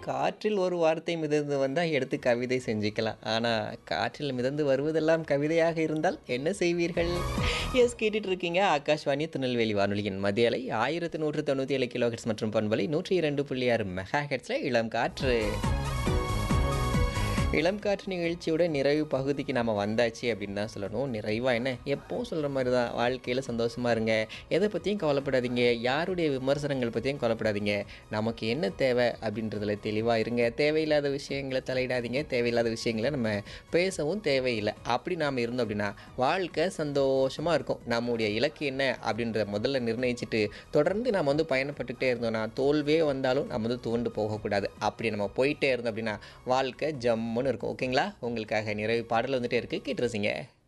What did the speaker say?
காற்றில் ஒரு வார்த்தை மிதந்து வந்தால் எடுத்து கவிதை செஞ்சுக்கலாம் ஆனால் காற்றில் மிதந்து வருவதெல்லாம் கவிதையாக இருந்தால் என்ன செய்வீர்கள் எஸ் கேட்டுட்டு இருக்கீங்க ஆகாஷ்வாணி திருநெல்வேலி வானொலியின் மத்திய அலை ஆயிரத்து நூற்று தொண்ணூற்றி ஏழு கிலோ ஹெட்ஸ் மற்றும் பண்பலை நூற்றி இரண்டு புள்ளி ஆறு மெகா ஹெட்ஸில் இளம் காற்று இளம் காற்று நிகழ்ச்சியோட நிறைவு பகுதிக்கு நம்ம வந்தாச்சு அப்படின்னு தான் சொல்லணும் நிறைவாக என்ன எப்போவும் சொல்கிற மாதிரி தான் வாழ்க்கையில் சந்தோஷமாக இருங்க எதை பற்றியும் கவலைப்படாதீங்க யாருடைய விமர்சனங்கள் பற்றியும் கவலைப்படாதீங்க நமக்கு என்ன தேவை அப்படின்றதுல தெளிவாக இருங்க தேவையில்லாத விஷயங்களை தலையிடாதீங்க தேவையில்லாத விஷயங்களை நம்ம பேசவும் தேவையில்லை அப்படி நாம் இருந்தோம் அப்படின்னா வாழ்க்கை சந்தோஷமாக இருக்கும் நம்முடைய இலக்கு என்ன அப்படின்றத முதல்ல நிர்ணயிச்சுட்டு தொடர்ந்து நம்ம வந்து பயணப்பட்டுக்கிட்டே இருந்தோம்னா தோல்வே வந்தாலும் நம்ம வந்து துவண்டு போகக்கூடாது அப்படி நம்ம போயிட்டே இருந்தோம் அப்படின்னா வாழ்க்கை ஜம்முன்னு இருக்கும் ஓகேங்களா உங்களுக்காக நிறைவு பாடல் வந்துட்டே இருக்கு கேட்டு ரசிங்க